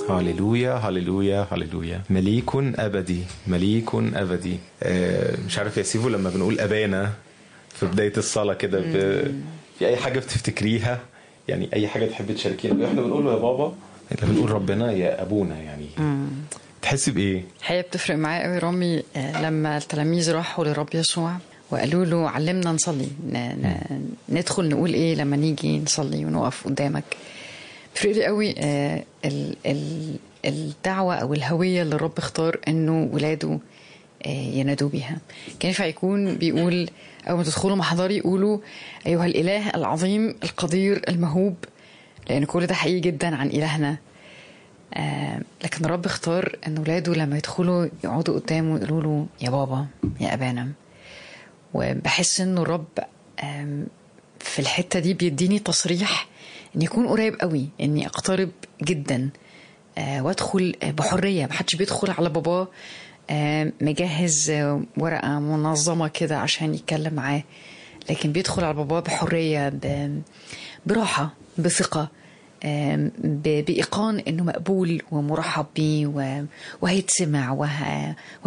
هللويا هللويا هللويا مليك ابدي مليك ابدي آه، مش عارف يا سيفو لما بنقول ابانا في بدايه الصلاه كده ب... في اي حاجه بتفتكريها يعني اي حاجه تحبي تشاركينا احنا بنقول له يا بابا لما بنقول ربنا يا ابونا يعني تحسي بايه الحقيقه بتفرق معايا قوي رامي آه، لما التلاميذ راحوا للرب يسوع وقالوا له علمنا نصلي ن... ن... ندخل نقول ايه لما نيجي نصلي ونقف قدامك بيفرق لي قوي آه، ال... ال... الدعوه او الهويه اللي الرب اختار انه ولاده آه، ينادوا بيها كان ينفع يكون بيقول اول ما تدخلوا محضري قولوا ايها الاله العظيم القدير المهوب لان كل ده حقيقي جدا عن الهنا آه، لكن الرب اختار ان ولاده لما يدخلوا يقعدوا قدامه يقولوا له يا بابا يا ابانا وبحس انه الرب آم، في الحته دي بيديني تصريح ان يكون قريب قوي اني اقترب جدا آه، وادخل آه، بحريه محدش بيدخل على باباه آه، مجهز آه، ورقه منظمه كده عشان يتكلم معاه لكن بيدخل على باباه بحريه ب- براحه بثقه آم، ب- بإيقان إنه مقبول ومرحب بيه و- وهيتسمع وه...